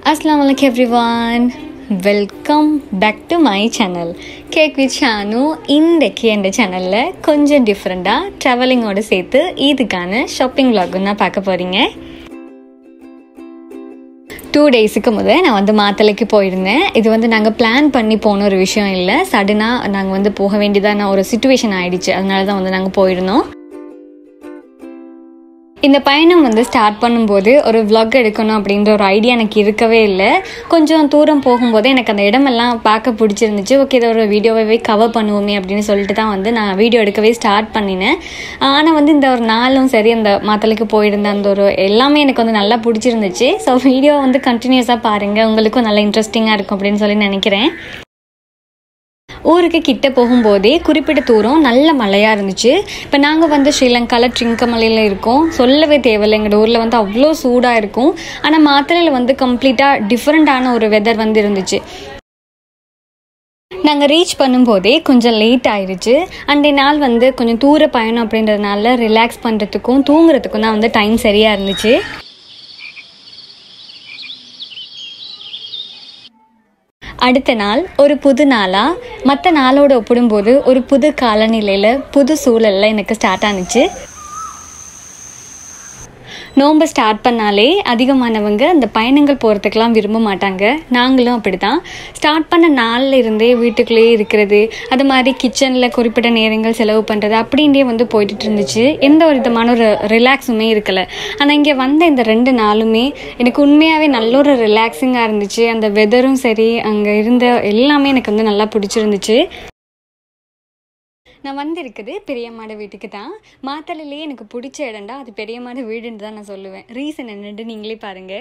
அஸ்லாம் வலைக்கம் everyone welcome back to my channel cake with Shanu இன்றைக்கு என் சேனலில் கொஞ்சம் டிஃப்ரெண்ட்டாக ட்ராவலிங்கோடு சேர்த்து இதுக்கான ஷாப்பிங் vlog தான் பார்க்க போகிறீங்க டூ டேஸுக்கு முதல் நான் வந்து மாத்தளைக்கு போயிருந்தேன் இது வந்து நாங்கள் பிளான் பண்ணி போன ஒரு விஷயம் இல்லை சடனாக நாங்கள் வந்து போக வேண்டியதான ஒரு சுச்சுவேஷன் ஆயிடுச்சு அதனால தான் வந்து நாங்கள் போயிருந்தோம் இந்த பயணம் வந்து ஸ்டார்ட் பண்ணும்போது ஒரு vlog எடுக்கணும் அப்படின்ற ஒரு ஐடியா எனக்கு இருக்கவே இல்லை கொஞ்சம் தூரம் போகும்போது எனக்கு அந்த இடமெல்லாம் பார்க்க பிடிச்சிருந்துச்சு ஓகே இதை ஒரு வீடியோவே கவர் பண்ணுவோமே அப்படின்னு சொல்லிட்டு தான் வந்து நான் வீடியோ எடுக்கவே ஸ்டார்ட் பண்ணினேன் ஆனால் வந்து இந்த ஒரு நாளும் சரி அந்த மாத்தளைக்கு போயிருந்த அந்த ஒரு எல்லாமே எனக்கு வந்து நல்லா பிடிச்சிருந்துச்சு ஸோ வீடியோ வந்து கண்டினியூஸாக பாருங்கள் உங்களுக்கும் நல்லா இன்ட்ரெஸ்டிங்காக இருக்கும் அப்படின்னு சொல்லி நினைக்கிறேன் ஊருக்கு கிட்ட போகும்போதே குறிப்பிட்ட தூரம் நல்ல மழையாக இருந்துச்சு இப்போ நாங்கள் வந்து ஸ்ரீலங்காவில் ட்ரிங்கமலையில் இருக்கோம் சொல்லவே தேவையில்லை எங்களோட ஊரில் வந்து அவ்வளோ சூடாக இருக்கும் ஆனால் மாத்தளையில் வந்து கம்ப்ளீட்டாக டிஃப்ரெண்ட்டான ஒரு வெதர் வந்து இருந்துச்சு நாங்கள் ரீச் பண்ணும்போதே கொஞ்சம் லேட் ஆயிடுச்சு அன்றைய நாள் வந்து கொஞ்சம் தூர பயணம் அப்படின்றதுனால ரிலாக்ஸ் பண்ணுறதுக்கும் தூங்குறதுக்கும் தான் வந்து டைம் சரியாக இருந்துச்சு அடுத்த நாள் ஒரு புது நாளாக மற்ற நாளோட ஒப்பிடும்போது ஒரு புது காலநிலையில் புது சூழலில் எனக்கு ஸ்டார்ட் ஆனுச்சு நோன்பை ஸ்டார்ட் பண்ணாலே அதிகமானவங்க அந்த பயணங்கள் போகிறதுக்கெலாம் விரும்ப மாட்டாங்க நாங்களும் அப்படி தான் ஸ்டார்ட் பண்ண நாளில் இருந்தே வீட்டுக்குள்ளேயே இருக்கிறது அது மாதிரி கிச்சனில் குறிப்பிட்ட நேரங்கள் செலவு பண்ணுறது அப்படின்றே வந்து போயிட்டு இருந்துச்சு எந்த ஒரு விதமான ஒரு ரிலாக்ஸுமே இருக்கலை ஆனால் இங்கே வந்த இந்த ரெண்டு நாளுமே எனக்கு உண்மையாகவே நல்ல ஒரு ரிலாக்ஸிங்காக இருந்துச்சு அந்த வெதரும் சரி அங்கே இருந்த எல்லாமே எனக்கு வந்து நல்லா பிடிச்சிருந்துச்சு நான் வந்திருக்குது பெரியம்மாட வீட்டுக்கு தான் மாத்தலையிலேயே எனக்கு பிடிச்ச இடம்டா அது பெரியம்மாட வீடுன்னு தான் நான் சொல்லுவேன் ரீசன் என்னன்னு நீங்களே பாருங்க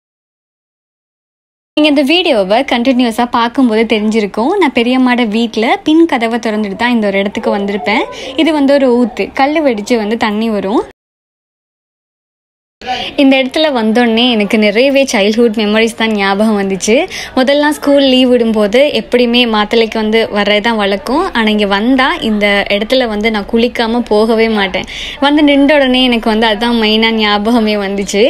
நீங்கள் இந்த வீடியோவை கண்டினியூஸாக பார்க்கும்போது தெரிஞ்சிருக்கும் நான் பெரியம்மாட வீட்டில் பின் கதவை திறந்துட்டு தான் இந்த ஒரு இடத்துக்கு வந்திருப்பேன் இது வந்து ஒரு ஊத்து கல் வெடித்து வந்து தண்ணி வரும் இந்த இடத்துல வந்தோடனே எனக்கு நிறையவே சைல்ட்ஹுட் மெமரிஸ் தான் ஞாபகம் வந்துச்சு முதல்லாம் ஸ்கூல் லீவ் விடும்போது எப்படியுமே மாத்தளைக்கு வந்து வர்றதான் வழக்கம் ஆனால் இங்கே வந்தால் இந்த இடத்துல வந்து நான் குளிக்காமல் போகவே மாட்டேன் வந்து நின்ற உடனே எனக்கு வந்து அதுதான் மெயினாக ஞாபகமே வந்துச்சு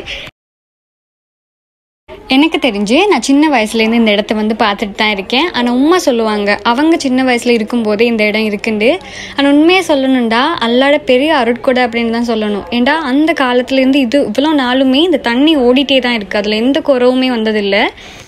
எனக்கு தெரிஞ்சு நான் சின்ன வயசுலேருந்து இந்த இடத்த வந்து பார்த்துட்டு தான் இருக்கேன் ஆனால் உண்மை சொல்லுவாங்க அவங்க சின்ன வயசில் இருக்கும்போதே இந்த இடம் இருக்குண்டு ஆனால் உண்மையை சொல்லணும்டா அல்லாட பெரிய அருட்கொடை அப்படின்னு தான் சொல்லணும் ஏண்டா அந்த காலத்துலேருந்து இது இவ்வளோ நாளுமே இந்த தண்ணி ஓடிட்டே தான் இருக்குது அதில் எந்த குறவுமே வந்ததில்லை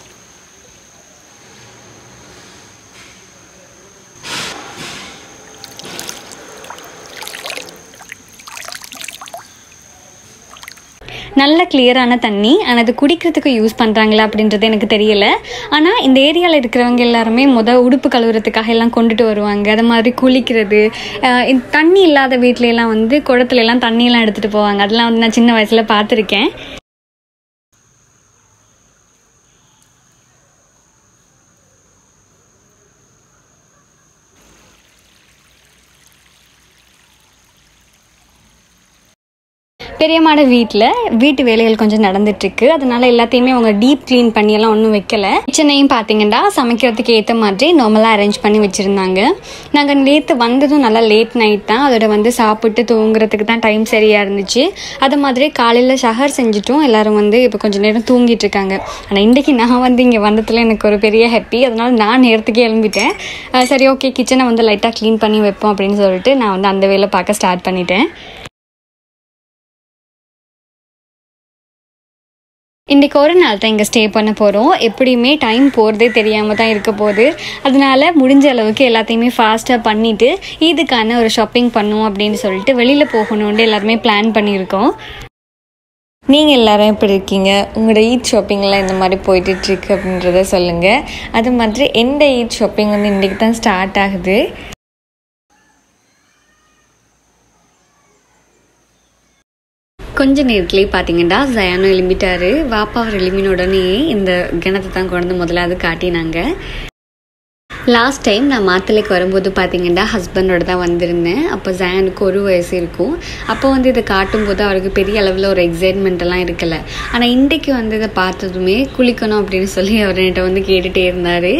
நல்ல கிளியரான தண்ணி ஆனால் அது குடிக்கிறதுக்கு யூஸ் பண்ணுறாங்களா அப்படின்றது எனக்கு தெரியல ஆனால் இந்த ஏரியாவில் இருக்கிறவங்க எல்லாருமே முத உடுப்பு கழுவுறதுக்காக எல்லாம் கொண்டுட்டு வருவாங்க அது மாதிரி குளிக்கிறது அஹ் இந்த தண்ணி இல்லாத வீட்ல எல்லாம் வந்து குடத்துல எல்லாம் தண்ணியெல்லாம் எடுத்துகிட்டு போவாங்க அதெல்லாம் வந்து நான் சின்ன வயசில் பார்த்துருக்கேன் பெரியம்மாட வீட்டில் வீட்டு வேலைகள் கொஞ்சம் நடந்துட்டுருக்கு அதனால எல்லாத்தையுமே அவங்க டீப் க்ளீன் பண்ணியெல்லாம் ஒன்றும் வைக்கல கிச்சனையும் பார்த்தீங்கன்னா சமைக்கிறதுக்கு ஏற்ற மாதிரி நார்மலாக அரேஞ்ச் பண்ணி வச்சுருந்தாங்க நாங்கள் நேற்று வந்ததும் நல்லா லேட் நைட் தான் அதோட வந்து சாப்பிட்டு தூங்குறதுக்கு தான் டைம் சரியாக இருந்துச்சு அது மாதிரி காலையில் ஷஹர் செஞ்சுட்டும் எல்லாரும் வந்து இப்போ கொஞ்சம் நேரம் தூங்கிட்டு இருக்காங்க ஆனால் இன்றைக்கி நான் வந்து இங்கே வந்ததில் எனக்கு ஒரு பெரிய ஹாப்பி அதனால நான் நேரத்துக்கே எழும்பிட்டேன் அஹ் சரி ஓகே கிச்சனை வந்து லைட்டாக க்ளீன் பண்ணி வைப்போம் அப்படின்னு சொல்லிட்டு நான் வந்து அந்த வேலை பார்க்க ஸ்டார்ட் பண்ணிட்டேன் இன்றைக்கி ஒரு நாள் தான் இங்கே ஸ்டே பண்ண போகிறோம் எப்படியுமே டைம் போகிறதே தெரியாமல் தான் இருக்க போகுது அதனால முடிஞ்ச அளவுக்கு எல்லாத்தையுமே ஃபாஸ்ட்டாக பண்ணிவிட்டு இதுக்கான ஒரு ஷாப்பிங் பண்ணுவோம் அப்படின்னு சொல்லிட்டு வெளியில் போகணுன்ட்டு எல்லாருமே பிளான் பண்ணியிருக்கோம் நீங்கள் எல்லாரும் எப்படி இருக்கீங்க உங்களோட ஈத் ஷாப்பிங்லாம் இந்த மாதிரி போயிட்டுருக்கு அப்படின்றத சொல்லுங்கள் அது மாதிரி எந்த ஈத் ஷாப்பிங் வந்து இன்றைக்கி தான் ஸ்டார்ட் ஆகுது கொஞ்ச நேரத்துலேயே பார்த்தீங்கன்னா ஜயானோ எழும்பிட்டாரு வாப்பா அவர் எழும்பின உடனே இந்த கிணத்தை தான் கொண்டு முதலாவது காட்டினாங்க லாஸ்ட் டைம் நான் மாத்தலைக்கு வரும்போது பார்த்தீங்கன்னா ஹஸ்பண்டோட தான் வந்திருந்தேன் அப்போ ஜயானுக்கு ஒரு வயசு இருக்கும் அப்போ வந்து இதை காட்டும்போது அவருக்கு பெரிய அளவில் ஒரு எக்ஸைட்மெண்ட் எல்லாம் இருக்கல ஆனால் இன்றைக்கு வந்து இதை பார்த்ததுமே குளிக்கணும் அப்படின்னு சொல்லி அவர் என்கிட்ட வந்து கேட்டுகிட்டே இருந்தார்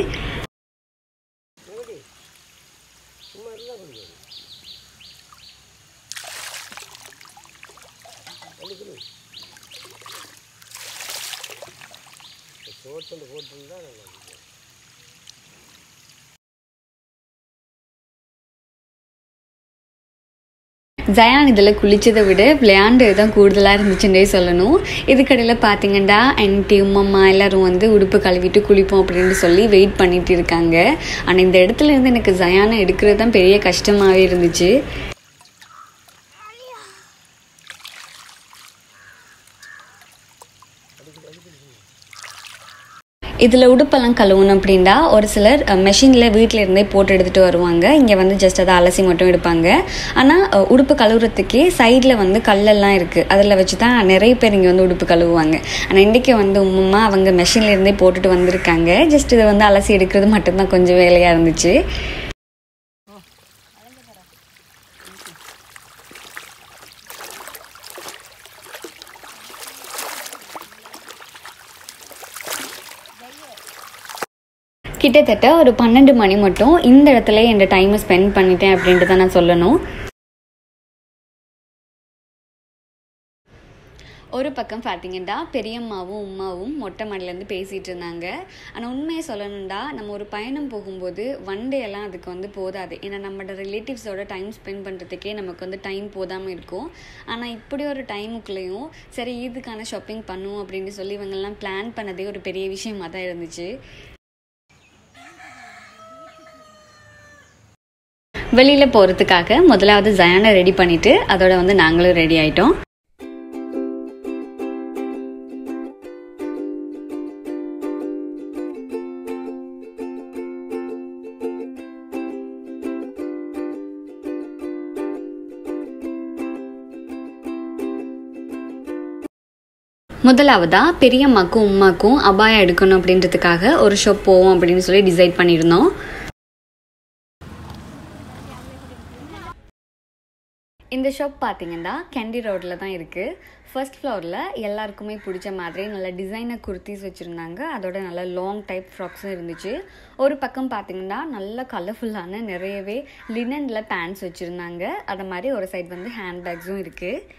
ஜயான் இதில் குளிச்சதை விட விளையாண்டது தான் கூடுதலாக இருந்துச்சுன்னே சொல்லணும் இதுக்கடையில் பார்த்தீங்கன்னா ஆன்ட்டி உம்மம்மா எல்லாரும் வந்து உடுப்பு கழுவிட்டு குளிப்போம் அப்படின்னு சொல்லி வெயிட் பண்ணிட்டு இருக்காங்க ஆனால் இந்த இடத்துல இருந்து எனக்கு ஜயானை எடுக்கிறது தான் பெரிய கஷ்டமாகவே இருந்துச்சு இதில் உடுப்பெல்லாம் கழுவணும் அப்படின்னா ஒரு சிலர் மெஷினில் வீட்டில் இருந்தே போட்டு எடுத்துகிட்டு வருவாங்க இங்கே வந்து ஜஸ்ட் அதை அலசி மட்டும் எடுப்பாங்க ஆனால் அஹ், உடுப்பு கழுவுறதுக்கே சைடில் வந்து கல்லெல்லாம் இருக்குது அதில் வச்சு தான் நிறைய பேர் இங்கே வந்து உடுப்பு கழுவுவாங்க ஆனால் இன்றைக்கி வந்து உம்மா அவங்க மெஷினில் இருந்தே போட்டுட்டு வந்திருக்காங்க ஜஸ்ட் இதை வந்து அலசி எடுக்கிறது மட்டும்தான் கொஞ்சம் வேலையாக இருந்துச்சு கிட்டத்தட்ட ஒரு பன்னெண்டு மணி மட்டும் இந்த இடத்துல என் டைமை ஸ்பெண்ட் பண்ணிட்டேன் அப்படின்ட்டு தான் நான் சொல்லணும் ஒரு பக்கம் பார்த்தீங்கன்னா பெரியம்மாவும் உம்மாவும் மொட்டை மாடிலேருந்து பேசிகிட்டு இருந்தாங்க ஆனால் உண்மையை சொல்லணும்டா நம்ம ஒரு பயணம் போகும்போது ஒன் டே எல்லாம் அதுக்கு வந்து போதாது ஏன்னா நம்மளோட ரிலேட்டிவ்ஸோட டைம் ஸ்பெண்ட் பண்ணுறதுக்கே நமக்கு வந்து டைம் போதாமல் இருக்கும் ஆனால் இப்படி ஒரு டைமுக்குள்ளேயும் சரி இதுக்கான ஷாப்பிங் பண்ணுவோம் அப்படின்னு சொல்லி இவங்கெல்லாம் பிளான் பண்ணதே ஒரு பெரிய விஷயமா தான் இருந்துச்சு வெளியில் போகிறதுக்காக முதலாவது ஜயானை ரெடி பண்ணிவிட்டு அதோட வந்து நாங்களும் ரெடி ஆயிட்டோம் முதலாவதா பெரியம்மாக்கும் உம்மாக்கும் அபாயம் எடுக்கணும் அப்படின்றதுக்காக ஒரு ஷாப் போவோம் அப்படின்னு சொல்லி டிசைட் பண்ணியிருந்தோம் இந்த ஷாப் பார்த்தீங்கன்னா கேண்டி ரோட்டில் தான் இருக்குது ஃபர்ஸ்ட் ஃப்ளோரில் எல்லாருக்குமே பிடிச்ச மாதிரி நல்ல டிசைனர் குர்த்திஸ் வச்சுருந்தாங்க அதோட நல்ல லாங் டைப் ஃப்ராக்ஸும் இருந்துச்சு ஒரு பக்கம் பார்த்தீங்கன்னா நல்ல கலர்ஃபுல்லான நிறையவே லினனில் பேண்ட்ஸ் வச்சுருந்தாங்க அது மாதிரி ஒரு சைடு வந்து ஹேண்ட் பேக்ஸும் இருக்குது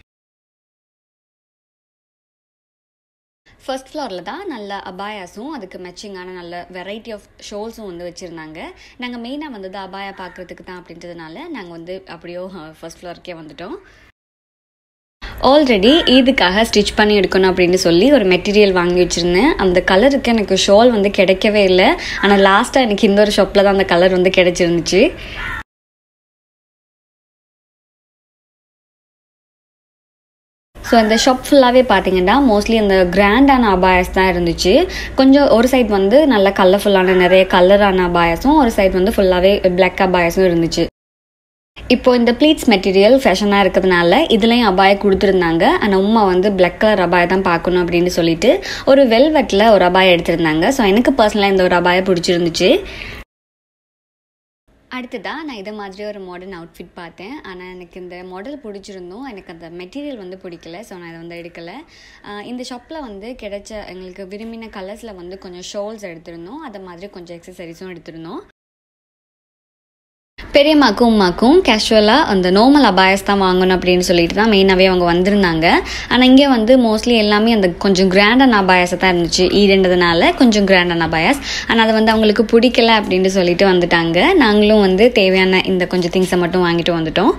ஃபர்ஸ்ட் ஃப்ளோரில் தான் நல்ல அபாயாஸும் அதுக்கு மேட்சிங்கான நல்ல வெரைட்டி ஆஃப் ஷோல்ஸும் வந்து வச்சுருந்தாங்க நாங்கள் மெயினாக வந்தது அபாயா பார்க்குறதுக்கு தான் அப்படின்றதுனால நாங்கள் வந்து அப்படியோ ஃபர்ஸ்ட் ஃப்ளோருக்கே வந்துட்டோம் ஆல்ரெடி இதுக்காக ஸ்டிச் பண்ணி எடுக்கணும் அப்படின்னு சொல்லி ஒரு மெட்டீரியல் வாங்கி வச்சுருந்தேன் அந்த கலருக்கு எனக்கு ஷால் வந்து கிடைக்கவே இல்லை ஆனால் லாஸ்ட்டாக எனக்கு இந்த ஒரு ஷாப்பில் தான் அந்த கலர் வந்து கிடைச்சிருந்துச்சு ஸோ இந்த ஷாப் ஃபுல்லாகவே பார்த்தீங்கன்னா மோஸ்ட்லி அந்த கிராண்டான அபாயஸ் தான் இருந்துச்சு கொஞ்சம் ஒரு சைடு வந்து நல்ல கலர்ஃபுல்லான நிறைய கலரான அபாயஸும் ஒரு சைடு வந்து ஃபுல்லாகவே பிளாக் அபாயஸும் இருந்துச்சு இப்போ இந்த ப்ளீட்ஸ் மெட்டீரியல் ஃபேஷனாக இருக்கிறதுனால இதுலேயும் அபாயம் கொடுத்துருந்தாங்க ஆனால் உமா வந்து பிளாக் கலர் அபாயம் தான் பார்க்கணும் அப்படின்னு சொல்லிட்டு ஒரு வெல்வெட்டில் ஒரு அபாயம் எடுத்திருந்தாங்க ஸோ எனக்கு பர்சனலாக இந்த ஒரு அபாயம் பிடிச்சிருந்துச்சு அடுத்ததாக நான் இதை மாதிரி ஒரு மாடர்ன் அவுட்ஃபிட் பார்த்தேன் ஆனால் எனக்கு இந்த மாடல் பிடிச்சிருந்தும் எனக்கு அந்த மெட்டீரியல் வந்து பிடிக்கல ஸோ நான் இதை வந்து எடுக்கலை ஆஹ் இந்த ஷாப்பில் வந்து கிடைச்ச எங்களுக்கு விரும்பின கலர்ஸில் வந்து கொஞ்சம் ஷோல்ஸ் எடுத்திருந்தோம் அதை மாதிரி கொஞ்சம் எக்ஸசரிஸும் எடுத்திருந்தோம் பெரியம்மாக்கும் உமாக்கும் கேஷுவலாக அந்த நார்மல் அபாயஸ் தான் வாங்கணும் அப்படின்னு சொல்லிட்டு தான் மெயினாகவே அவங்க வந்திருந்தாங்க ஆனால் இங்கே வந்து மோஸ்ட்லி எல்லாமே அந்த கொஞ்சம் கிராண்டான அபாயஸை தான் இருந்துச்சு ஈடுன்றதுனால கொஞ்சம் கிராண்டான அபாயஸ் ஆனால் அது வந்து அவங்களுக்கு பிடிக்கல அப்படின்னு சொல்லிட்டு வந்துட்டாங்க நாங்களும் வந்து தேவையான இந்த கொஞ்சம் திங்ஸை மட்டும் வாங்கிட்டு வந்துட்டோம்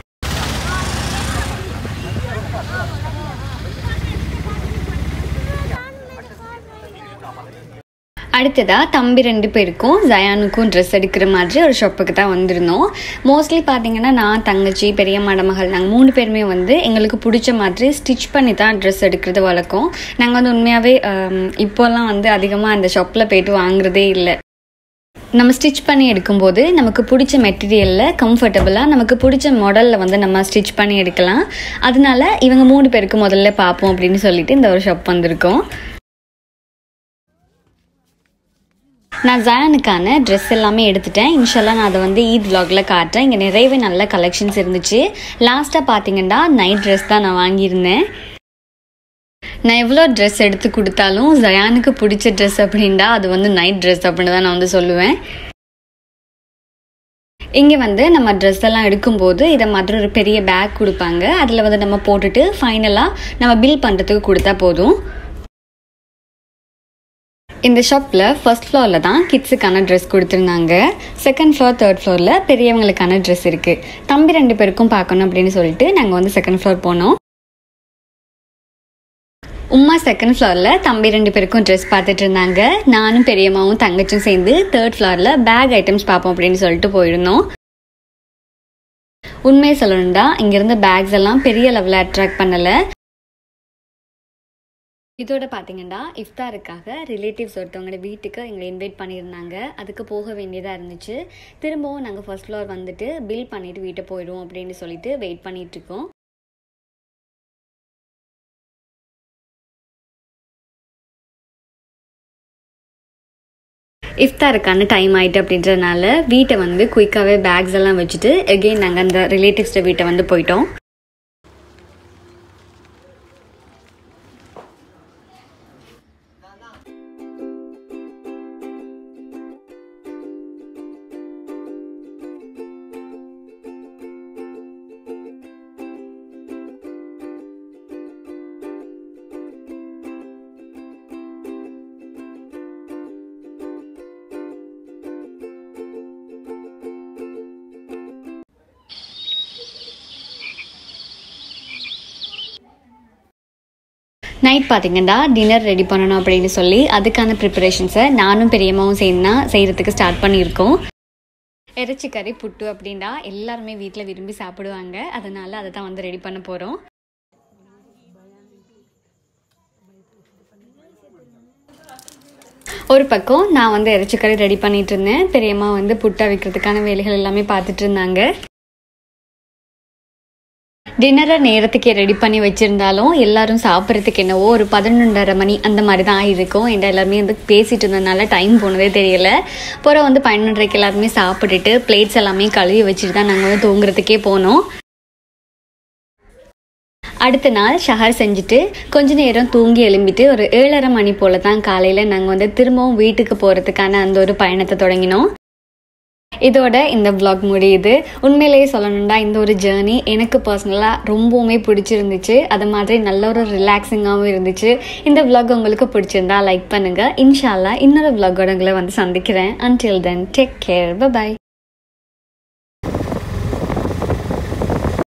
அடுத்ததாக தம்பி ரெண்டு பேருக்கும் ஜயானுக்கும் ட்ரெஸ் எடுக்கிற மாதிரி ஒரு ஷாப்புக்கு தான் வந்திருந்தோம் மோஸ்ட்லி பார்த்தீங்கன்னா நான் தங்கச்சி பெரியம்மா மகள் நாங்கள் மூணு பேருமே வந்து எங்களுக்கு பிடிச்ச மாதிரி ஸ்டிச் பண்ணி தான் ட்ரெஸ் எடுக்கிறது வழக்கம் நாங்கள் வந்து உண்மையாகவே இப்போல்லாம் வந்து அதிகமாக அந்த ஷாப்பில் போயிட்டு வாங்குறதே இல்லை நம்ம ஸ்டிச் பண்ணி எடுக்கும்போது நமக்கு பிடிச்ச மெட்டீரியலில் கம்ஃபர்டபுளாக நமக்கு பிடிச்ச மாடலில் வந்து நம்ம ஸ்டிச் பண்ணி எடுக்கலாம் அதனால இவங்க மூணு பேருக்கு முதல்ல பார்ப்போம் அப்படின்னு சொல்லிட்டு இந்த ஒரு ஷாப் வந்திருக்கோம் நான் ஜயானுக்கான ட்ரெஸ் எல்லாமே எடுத்துட்டேன் இன்ஷால்லாம் நான் அதை வந்து ஈத் vlogல காட்டுறேன் இங்கே நிறையவே நல்ல கலெக்ஷன்ஸ் இருந்துச்சு லாஸ்ட்டாக பார்த்தீங்கன்னா நைட் ட்ரெஸ் தான் நான் வாங்கியிருந்தேன் நான் எவ்வளோ ட்ரெஸ் எடுத்து கொடுத்தாலும் ஜயானுக்கு பிடிச்ச ட்ரெஸ் அப்படின்டா அது வந்து நைட் ட்ரெஸ் அப்படின்னு தான் நான் வந்து சொல்லுவேன் இங்கே வந்து நம்ம ட்ரெஸ் எல்லாம் எடுக்கும்போது இதை மாதிரி ஒரு பெரிய பேக் கொடுப்பாங்க அதில் வந்து நம்ம போட்டுட்டு ஃபைனலாக நம்ம பில் பண்ணுறதுக்கு கொடுத்தா போதும் இந்த ஷாப்பில் ஃபர்ஸ்ட் ஃப்ளோரில் தான் கிட்ஸுக்கான ட்ரெஸ் கொடுத்துருந்தாங்க செகண்ட் ஃப்ளோர் தேர்ட் ஃப்ளோரில் பெரியவங்களுக்கான ட்ரெஸ் இருக்குது தம்பி ரெண்டு பேருக்கும் பார்க்கணும் அப்படின்னு சொல்லிட்டு நாங்கள் வந்து செகண்ட் ஃப்ளோர் போனோம் உமா செகண்ட் ஃப்ளோரில் தம்பி ரெண்டு பேருக்கும் ட்ரெஸ் பார்த்துட்டு இருந்தாங்க நானும் பெரியம்மாவும் தங்கச்சும் சேர்ந்து தேர்ட் ஃப்ளோரில் பேக் ஐட்டம்ஸ் பார்ப்போம் அப்படின்னு சொல்லிட்டு போயிருந்தோம் உண்மையை சொல்லணும்டா இங்கிருந்த பேக்ஸ் எல்லாம் பெரிய லெவலில் அட்ராக்ட் பண்ணலை இதோட பார்த்தீங்கன்னா இஃப்தாருக்காக ரிலேட்டிவ்ஸ் ஒருத்தவங்களோட வீட்டுக்கு எங்களை இன்வைட் பண்ணியிருந்தாங்க அதுக்கு போக வேண்டியதாக இருந்துச்சு திரும்பவும் நாங்கள் ஃபர்ஸ்ட் ஃப்ளோர் வந்துட்டு பில் பண்ணிட்டு வீட்டை போயிடுவோம் அப்படின்னு சொல்லிட்டு வெயிட் பண்ணிட்டு இருக்கோம் இஃப்தாருக்கான டைம் ஆயிட்டு அப்படின்றதுனால வீட்டை வந்து குயிக்காகவே பேக்ஸ் எல்லாம் வச்சுட்டு எகெயின் நாங்கள் அந்த ரிலேட்டிவ்ஸ்ட வீட்டை வந்து போயிட்டோம் நைட் பார்த்தீங்கன்னா டின்னர் ரெடி பண்ணணும் அப்படின்னு சொல்லி அதுக்கான ப்ரிப்பரேஷன்ஸை நானும் பெரியம்மாவும் சேர்ந்து தான் செய்கிறதுக்கு ஸ்டார்ட் பண்ணியிருக்கோம் இறைச்சி கறி புட்டு அப்படின்னா எல்லாருமே வீட்டில் விரும்பி சாப்பிடுவாங்க அதனால அதை தான் வந்து ரெடி பண்ண போகிறோம் ஒரு பக்கம் நான் வந்து இறைச்சிக்கறி ரெடி பண்ணிட்டு இருந்தேன் பெரியம்மா வந்து புட்டை வைக்கிறதுக்கான வேலைகள் எல்லாமே பார்த்துட்டு இருந்தாங்க டின்னரை நேரத்துக்கே ரெடி பண்ணி வச்சுருந்தாலும் எல்லாரும் சாப்பிட்றதுக்கு என்னவோ ஒரு பதினொன்றரை மணி அந்த மாதிரி தான் இருக்கும் என்ற எல்லாருமே வந்து பேசிட்டு இருந்ததுனால டைம் போனதே தெரியல அப்புறம் வந்து பன்னெண்டரைக்கு எல்லாருமே சாப்பிட்டுட்டு பிளேட்ஸ் எல்லாமே கழுவி வச்சுட்டு தான் நாங்கள் வந்து தூங்குறதுக்கே போனோம் அடுத்த நாள் ஷஹர் செஞ்சுட்டு கொஞ்ச நேரம் தூங்கி எழும்பிட்டு ஒரு ஏழரை மணி போல தான் காலையில் நாங்கள் வந்து திரும்பவும் வீட்டுக்கு போகிறதுக்கான அந்த ஒரு பயணத்தை தொடங்கினோம் இதோட இந்த vlog முடியுது உண்மையிலேயே சொல்லணும்டா இந்த ஒரு ஜேர்னி எனக்கு பர்சனலாக ரொம்பவுமே பிடிச்சிருந்துச்சு அது மாதிரி நல்ல ஒரு ரிலாக்ஸிங்காகவும் இருந்துச்சு இந்த vlog உங்களுக்கு பிடிச்சிருந்தா லைக் பண்ணுங்க இன்ஷால்லா இன்னொரு vlog-ஓட உங்களை வந்து சந்திக்கிறேன் until then take care bye